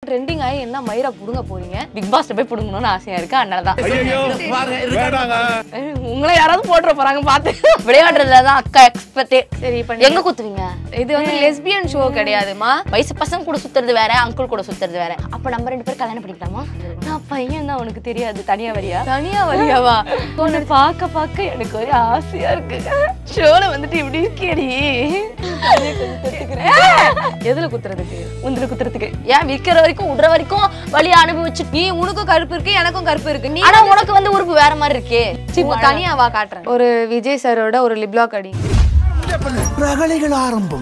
Trending ஆகி என்ன மயிரா புடுங்க போறீங்க பிக் பாஸ்ல போய் புடுங்கணும்னு ஆசையா இருக்கு அதனால தான் ஐயோ வேண்டாங்க உங்களை யாராவது போட்டுற போறாங்க பார்த்து விளையாடுறதுல தான் அக்கா எக்ஸ்பர்ட்டே சரி இப்ப எங்க குத்துவீங்க இது வந்து லெஸ்பியன் ஷோ கிடையாதுமா வயசு பசங்க கூட சுத்துறது வேற அங்கிள் கூட சுத்துறது வேற அப்ப நம்ம ரெண்டு பேரும் கல்யாணம் பண்ணிக்கலாமா நான் பையன் தான் உனக்கு தெரியாது தனியா வரியா தனியா வழியாவா உன்னை பார்க்க பார்க்க எனக்கு ஒரு ஆசையா இருக்கு ஷோல வந்துட்டு இப்படி இருக்கேடி எதுல குத்துறதுக்கு உந்திர குத்துறதுக்கு ஏன் விற்கிற வரைக்கும் விடுற வரைக்கும் வழி அனுபவிச்சு நீ உனக்கும் கருப்பு இருக்கு எனக்கும் கருப்பு இருக்கு நீ ஆனா உனக்கு வந்து உறுப்பு வேற மாதிரி இருக்கே உன் தனியா வா காட்டுறேன் ஒரு விஜய் சாரோட ஒரு லிப்லாக் அடி ரகளைகள் ஆரம்பம்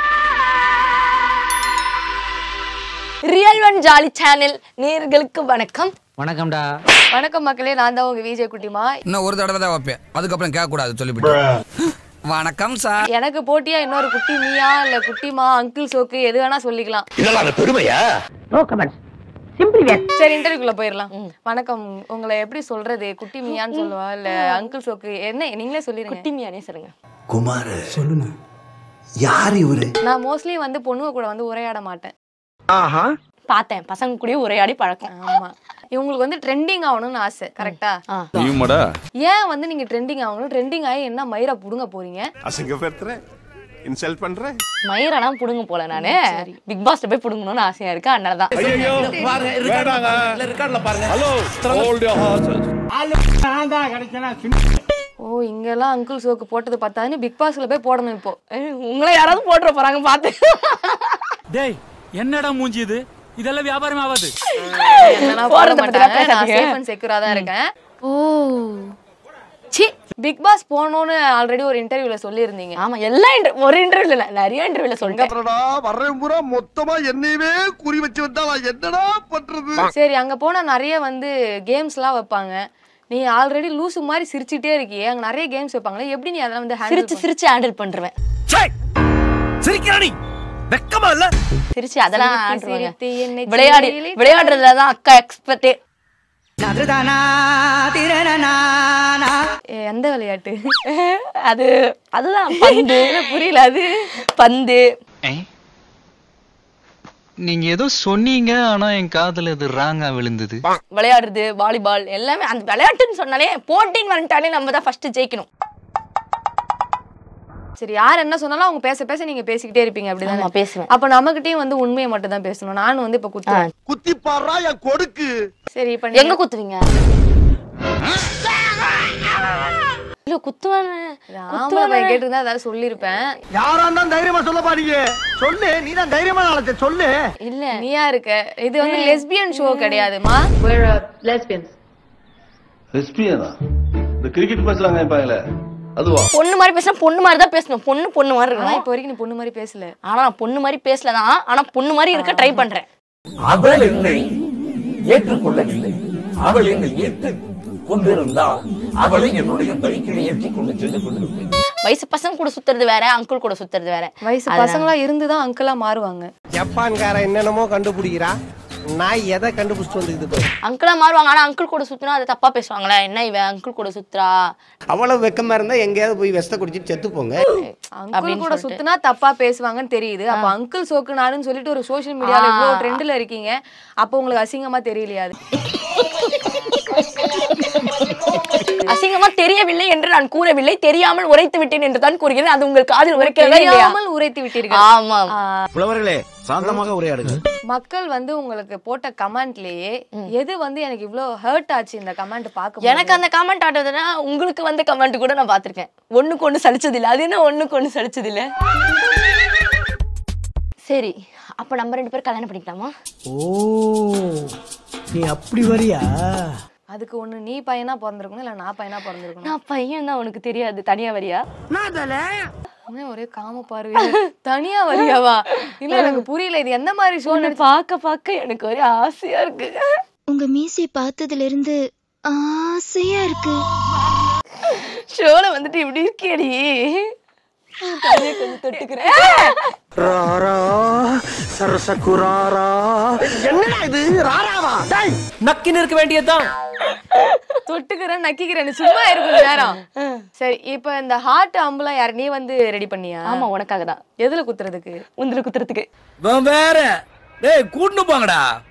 ரியல் ஒன் ஜாலி சேனல் நேர்களுக்கு வணக்கம் வணக்கம்டா வணக்கம் மக்களே நான் தான் உங்க விஜய் குட்டிமா இன்னும் ஒரு தடவை தான் வைப்பேன் அதுக்கப்புறம் கேட்க கூடாது சொல்லிவிட்டு வணக்கம் சார் எனக்கு போட்டியா இன்னொரு குட்டி மீயா இல்ல குட்டிமா அங்கிள் சோக்கு எது வேணா சொல்லிக்கலாம் இதெல்லாம் அந்த பெருமையா சரி இன்டர்வியூக்குள்ள போயிடலாம் வணக்கம் உங்களை எப்படி சொல்றது குட்டி மியான்னு சொல்லுவா இல்ல அங்கிள் சோக்கு என்ன நீங்களே சொல்லிருங்க குட்டிமியானே சொல்லுங்க குமார் சொல்லுங்க யார் இவரு நான் மோஸ்ட்லி வந்து பொண்ணுங்க கூட வந்து உரையாட மாட்டேன் பார்த்தேன் பசங்க கூடயும் உரையாடி பழக்கம் ஆமா இவங்களுக்கு வந்து ட்ரெண்டிங் ஆகணும்னு ஆசை கரெக்டா நீயுமாடா ஏன் வந்து நீங்க ட்ரெண்டிங் ஆகணும் ட்ரெண்டிங் ஆகி என்ன மயிரா புடுங்க போறீங்க அசிங்கப்படுத்துற இன்சல்ட் பண்ற மயிரெல்லாம் புடுங்க போல நானு பிக் பாஸ்ல போய் புடுங்கணும்னு ஆசையா இருக்கு அதனால தான் ஐயோ வேண்டாங்க ஹலோ ஹோல்ட் யுவர் ஹார்சஸ் ஓ இங்கெல்லாம் அங்கிள் சோக்கு போட்டது பார்த்தாதுன்னு பிக் பாஸ்ல போய் போடணும் இப்போ உங்களை யாராவது போட்டுற போறாங்க பார்த்து டேய் என்னடா மூஞ்சி இது இதெல்லாம் வியாபாரம் ஆகாது என்னன்னா போட போறத பத்தி மாட்டாங்க நான் பேசாதீங்க. சேஃப் அண்ட் செக்யூரா தான் இருக்கேன் ஓ சி பிக் பாஸ் போகணும்னு ஆல்ரெடி ஒரு இன்டர்வியூல சொல்லியிருந்தீங்க ஆமா எல்லா inter- ஒரு இன்டர்வியூல இல்ல நிறைய இன்டர்வியூல சொல்லிட்டேன் வர்றேன் பூரா மொத்தமா என்னையவே குறி வச்சு வந்தா நான் என்னடா பண்றது சரி அங்க போனா நிறைய வந்து கேம்ஸ்லாம் வைப்பாங்க நீ ஆல்ரெடி லூசு மாதிரி சிரிச்சிட்டே இருக்கியே அங்க நிறைய கேம்ஸ் வைப்பாங்களே எப்படி நீ அதெல்லாம் வந்து handle சிரிச்சு சிரிச்சு ஹேண்டில் பண்றேன் சிரிக்கிறானி வெக்கமா இல்ல சிரிச்சு அதெல்லாம் சிரித்து ஆண்டுவாங்க சிரித்து என்னை விளையாடி சிறையிலே விளையாடுறதுல தான் அக்கா எக்ஸ்பர்ட்டே ஏ, எந்த விளையாட்டு அது அதுதான் பந்து புரியல அது பந்து நீங்க ஏதோ சொன்னீங்க ஆனா என் காதுல இது ராங்கா விழுந்தது விளையாடுறது வாலிபால் எல்லாமே அந்த விளையாட்டுன்னு சொன்னாலே போட்டின்னு வந்துட்டாலே நம்ம தான் ஃபர்ஸ்ட் ஜெயிக்கணும் சரி யார் என்ன சொன்னாலும் அவங்க பேச பேச நீங்க பேசிக்கிட்டே இருப்பீங்க ஆமா அப்படிதானே பேசுவேன் அப்ப நம்மகிட்டயும் வந்து உண்மையை மட்டும் தான் பேசணும் நானும் வந்து இப்ப குத்துறேன் குத்தி பாடுறா என் கொடுக்கு சரி இப்ப எங்க குத்துவீங்க இல்ல குத்துவானே ஆம்பளை பையன் கேட்டிருந்தா ஏதாவது சொல்லியிருப்பேன் யாரா இருந்தாலும் தைரியமா சொல்ல பாருங்க சொல்லு நீ தான் தைரியமா நாளத்தை சொல்லு இல்ல நீயா இருக்க இது வந்து லெஸ்பியன் ஷோ கிடையாதுமா எஸ்பியனா இந்த கிரிக்கெட் பேசுறாங்க பாங்களே அதுவா பொண்ணு மாதிரி பேசினா பொண்ணு மாதிரி தான் பேசணும் பொண்ணு பொண்ணு மாதிரி ஆனா இருக்கணும் இப்ப வரைக்கும் நீ பொண்ணு மாதிரி பேசல ஆனா நான் பொண்ணு மாதிரி பேசலதான் ஆனா பொண்ணு மாதிரி இருக்க ட்ரை பண்றேன் அவள் என்னை ஏற்றுக்கொள்ளவில்லை அவள் என்னை ஏற்று கொண்டிருந்தால் அவளை என்னுடைய பைக்கில் ஏற்றிக் கொண்டு சென்று கொண்டிருப்பேன் வயசு பசங்க கூட சுத்துறது வேற அங்கிள் கூட சுத்துறது வேற வயசு பசங்களா இருந்துதான் அங்கிளா மாறுவாங்க ஜப்பான்காரன் என்னென்னமோ கண்டுபிடிக்கிறா நான் எதை கண்டுபிடிச்சிட்டு வந்துக்குது பாரு. அங்கிளா மாறுவாங்க ஆனா அங்கிள் கூட சுத்தினா அதை தப்பா பேசுவாங்களே என்ன இவ அங்கிள் கூட சுத்துறா அவ்வளவு வெக்கமா இருந்தா எங்கேயாவது போய் விஷத்தை குடிச்சிட்டு செத்து போங்க அங்கிள் அப்படின்னு கூட சொல்லிட்டு. சுத்தினா தப்பா பேசுவாங்கன்னு தெரியுது அப்ப அங்கிள் சோக்குனாருன்னு சொல்லிட்டு ஒரு சோஷியல் மீடியால இவ்வளவு ட்ரெண்ட்ல இருக்கீங்க அப்ப உங்களுக்கு அசிங்கமா தெரியலையா அது அசிங்கமா தெரியவில்லை என்று நான் கூறவில்லை தெரியாமல் உரைத்து விட்டேன் என்று தான் கூறுகிறேன் அது உங்கள் காதில் உரைக்கிறதா இல்லையா தெரியாமல் உரைத்து விட்டீர்கள் ஆமா புலவர்களே சாந்தமாக உரையாடுங்க மக்கள் வந்து உங்களுக்கு போட்ட கமெண்ட்லயே எது வந்து எனக்கு இவ்ளோ ஹர்ட் ஆச்சு இந்த கமெண்ட் பார்க்க எனக்கு அந்த கமெண்ட் ஆட்டதுன்னா உங்களுக்கு வந்த கமெண்ட் கூட நான் பார்த்திருக்கேன் ஒண்ணுக்கு ஒண்ணு சலிச்சது இல்ல அது என்ன ஒண்ணுக்கு ஒண்ணு சலிச்சது இல்ல சரி அப்ப நம்ம ரெண்டு பேரும் கல்யாணம் பண்ணிக்கலாமா ஓ நீ அப்படி வரியா அதுக்கு ஒண்ணு நீ பையனா பிறந்திருக்கணும் இல்ல நான் பையனா பிறந்திருக்கணும் நான் பையன் தான் உனக்கு தெரியாது தனியா வரியா என்ன ஒரே காம பார்வை தனியா வரியாவா இல்ல எனக்கு புரியல இது எந்த மாதிரி ஷோ உன்னை பார்க்க பார்க்க எனக்கு ஒரே ஆசையா இருக்கு உங்க மீசை பார்த்ததுல இருந்து ஆசையா இருக்கு ஷோல வந்துட்டு இப்படி இருக்கேடி தலையை கொஞ்சம் தொட்டுக்கிறேன் ராரா சரசகுராரா என்னடா இது ராராவா டேய் நக்கின்னு இருக்க வேண்டியதுதான் தொட்டுக்கிறேன் நக்கிக்கிறேன் சும்மா இருக்கும் நேரம் சரி இப்ப இந்த ஹார்ட் அம்புலாம் யார் நீ வந்து ரெடி பண்ணியா ஆமா உனக்காக தான் எதுல குத்துறதுக்கு உந்திர குத்துறதுக்கு வேற டேய் கூட்டு போங்கடா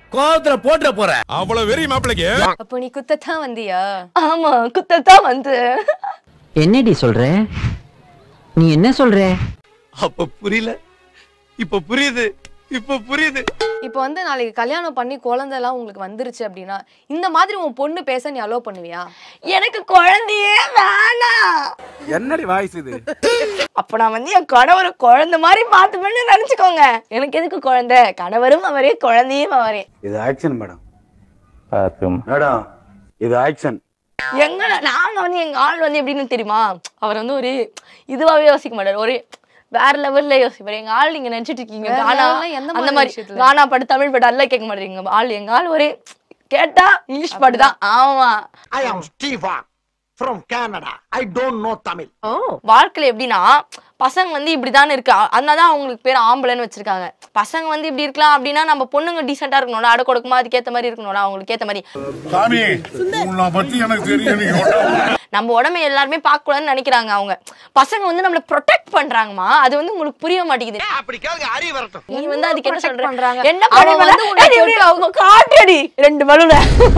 கோவத்துல போட்டுற போற அவ்வளவு வெறி மாப்பிளைக்கு அப்போ நீ குத்தத்தான் வந்தியா ஆமா குத்தத்தான் வந்து என்னடி சொல்ற நீ என்ன சொல்ற அப்ப புரியல இப்ப புரியுது இப்ப புரியுது இப்போ வந்து நாளைக்கு கல்யாணம் பண்ணி குழந்தை எல்லாம் உங்களுக்கு வந்துருச்சு அப்படின்னா இந்த மாதிரி உன் பொண்ணு பேச நீ அலோவ் பண்ணுவியா எனக்கு குழந்தையே வேணாம் என்னடி வாய்ஸ் இது அப்ப நான் வந்து என் கணவரை குழந்தை மாதிரி பார்த்துப்பேன்னு நினைச்சுக்கோங்க எனக்கு எதுக்கு குழந்தை கணவரும் அவரே குழந்தையும் அவரே இது ஆக்ஷன் மேடம் மேடம் இது ஆக்ஷன் எங்க நாங்க வந்து எங்க ஆள் வந்து எப்படின்னு தெரியுமா அவர் வந்து ஒரு இதுவாவே யோசிக்க மாட்டார் ஒரு வேற லெவல்ல யோசிப்பாரு எங்க ஆள் நீங்க நினைச்சிட்டு இருக்கீங்க வேற கானா level னா எந்த அந்த மாதிரி மாதிரி விஷயத்துல? கானா பாட்டு தமிழ் பாட்டு எல்லாம் கேட்க மாட்டேங்க ஆள் எங்க ஆள் ஒரே கேட்டா இங்கிலீஷ் பாட்டு தான் ஆமா I am Stefa from Canada I don't know Tamil வாழ்க்கையில எப்படின்னா பசங்க வந்து இப்படிதான் இருக்கு அ- அதனாலதான் அவங்களுக்கு பேர் ஆம்பளைன்னு வச்சிருக்காங்க பசங்க வந்து இப்படி இருக்கலாம் அப்படின்னா நம்ம பொண்ணுங்க டீசெண்டா இருக்கணும்ல அடை கொடுக்குமா அதுக்கேத்த மாதிரி இருக்கணும்ல அவங்களுக்கு ஏத்த மாதிரி சாமி உன்னை பத்தி எனக்கு தெரியும் நீ நம்ம உடம்பை எல்லாருமே பார்க்க கூடாதுன்னு நினைக்கிறாங்க அவங்க பசங்க வந்து நம்மள ப்ரொடெக்ட் பண்றாங்கம்மா அது வந்து உங்களுக்கு புரிய மாட்டேங்குது அப்படி கேளுங்க அறிய வரட்டும் நீ வந்து அதுக்கு என்ன protect சொல்ற பண்றாங்க. என்ன அவன் பண்ணுவ வந்து உன்னை ஏய், இப்படி அவங்க காட்டுடி ரெண்டு பலூன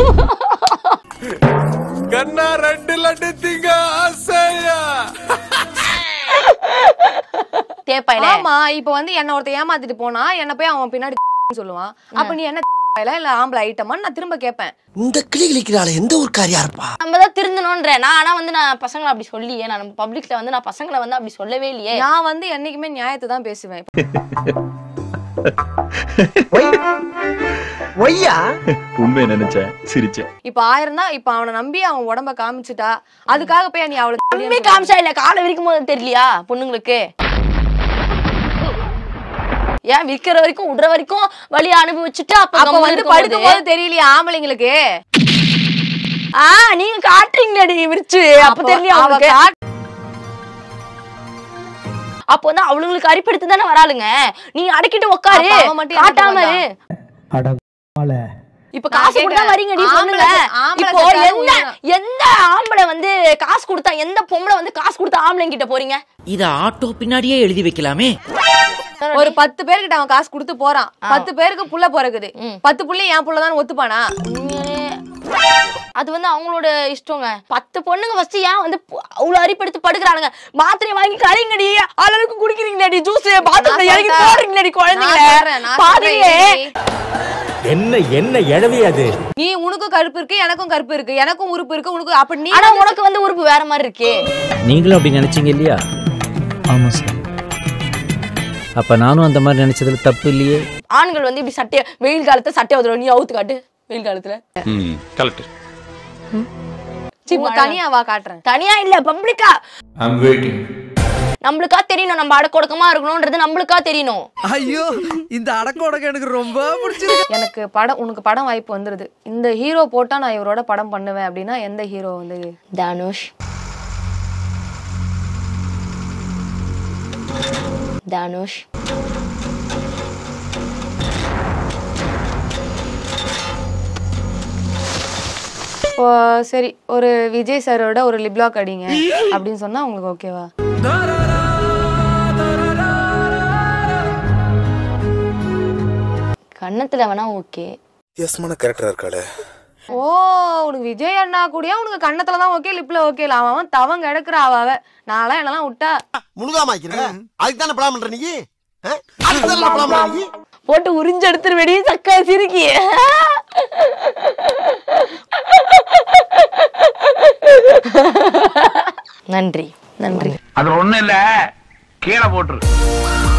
கண்ணா ரெண்டு லட்டு திங்க ஆசையா தேப்பாயில ஆமா இப்போ வந்து என்ன ஒருத்தன் ஏமாத்திட்டு போனா என்ன போய் அவன் பின்னாடி சொல்லுவான் அப்ப நீ என்ன இல்ல ஆம்பளை ஐட்டமான்னு நான் திரும்ப கேட்பேன் இந்த கிளி கிளிக்கிறாள் எந்த ஒரு காரியா இருப்பா நம்ம தான் திருந்தணும்ன்ற நான் ஆனா வந்து நான் பசங்களை அப்படி சொல்லியே நான் பப்ளிக்ல வந்து நான் பசங்களை வந்து அப்படி சொல்லவே இல்லையே நான் வந்து என்னைக்குமே நியாயத்தை தான் பேசுவேன் ஒய்யா உண்மையை நினைச்சேன் சிரிச்சேன் இப்ப ஆயிரம் தான் இப்ப அவனை நம்பி அவன் உடம்ப காமிச்சிட்டா அதுக்காக போய் நீ அவளை உண்மை காமிச்சா இல்ல காலை விரிக்கும் போது தெரியலையா பொண்ணுங்களுக்கு ஏன் விக்கிற வரைக்கும் விடுற வரைக்கும் வழி அனுபவிச்சுட்டு அப்ப அப்ப கம்முனு வந்து இருக்கும்போது- படுக்கும் போது தெரியலையா ஆம்பளைங்களுக்கு ஆ நீங்க காட்டுறீங்களடி விரிச்சு அப்ப அப்போ தெரியல அவ அவங்களுக்கு காட்- அப்போ வந்து அவளுங்களுக்கு அரிப்படுத்து தானே வராளுங்க நீ அடக்கிட்டு உட்காரு அப்ப அவன் மட்டும் என்னத்துக்கு காட்டாம வந்தான்? இரு இப்ப நான் காசு கொடுத்தா கேக்குறேன். வரீங்கடி பொண்ணுங்க ஆம்பளை- ஆம்பளை இப்போ செத்தாலும் எந்த உயிர்தான். எந்த ஆம்பளை வந்து காசு கொடுத்தா எந்த பொம்பளை வந்து காசு கொடுத்தா ஆம்பளை கிட்ட போறீங்க இத ஆட்டோ பின்னாடியே எழுதி வைக்கலாமே ஒரு பத்து பேர்கிட்ட அவன் காசு கொடுத்து போறான் பத்து பேருக்கு புள்ள பிறகுது பத்து புள்ளி என் புள்ள தான் ஒத்துப்பானா அது வந்து அவங்களோட இஷ்டங்க பத்து பொண்ணுங்க ஃபர்ஸ்ட் ஏன் வந்து பு- அவ்வளவு அரிப்படுத்து படுக்கிறானுங்க மாத்திரை வாங்கி கரைங்கடி அளவுக்கு குடிக்கிறீங்களாடி ஜூஸ் பாத்ரூம்ல நான் இறங்கி சொல்றேன். போடுறீங்களாடி நான் குழந்தைங்கள சொல்றேன், நான் பாதிரியே சொல்றேன். என்ன என்ன எழவி அது நீ உனக்கும் கருப்பு இருக்கு எனக்கும் கருப்பு இருக்கு எனக்கும் உறுப்பு இருக்கு உனக்கு அப்ப நீ ஆனா உனக்கு வந்து உறுப்பு வேற மாதிரி இருக்கே நீங்களும் அப்படி நினைச்சீங்க இல்லையா ஆமா சார் அப்ப நானும் அந்த மாதிரி நினைச்சதுல தப்பு இல்லையே ஆண்கள் வந்து இப்படி சட்டைய வெயில் காலத்துல சட்டையை வந்துடும் நீ அவுத்து காட்டு வெயில் காலத்துல கரெக்ட் உங்க தனியா வா காட்டுறேன் தனியா இல்ல பப்ளிக்கா ஐம் வெயிட்டிங் நம்மளுக்கா தெரியணும் நம்ம அடக்கொடக்கமா இருக்கணும்ன்றது நம்மளுக்கா தெரியணும் ஐயோ இந்த அடக்க உடக்க எனக்கு ரொம்ப பிடிச்சிருக்கு எனக்கு படம் உனக்கு படம் வாய்ப்பு வந்துருது இந்த ஹீரோ போட்டா நான் இவரோட படம் பண்ணுவேன் அப்படின்னா எந்த ஹீரோ வந்து தனுஷ் தனுஷ் இப்போ சரி ஒரு விஜய் சாரோட ஒரு லிப்லாக் அடிங்க அப்படின்னு சொன்னா உங்களுக்கு ஓகேவா கன்னத்துல வேணா ஓகே வித்தியாசமான கேரக்டரா இருக்காளே ஓ உனக்கு விஜய் அண்ணா கூடயே உனக்கு கண்ணத்துல தான் ஓகே லிப்ல ஓகே இல்ல அவன் அவன் தவம் கிடக்குற அவ அவ நான்லாம் என்னெல்லாம் விட்டா முழுகாம ஆக்கிற அதுக்கு தானே பிளான் பண்ற நீ ஆ? அதுக்கு தானே பிளான் பண்ற நீ போட்டு உறிஞ்சு எடுத்துரு வெடி சக்கா சிரிக்கி நன்றி நன்றி அது ஒண்ணு இல்ல கீழே போட்டுரு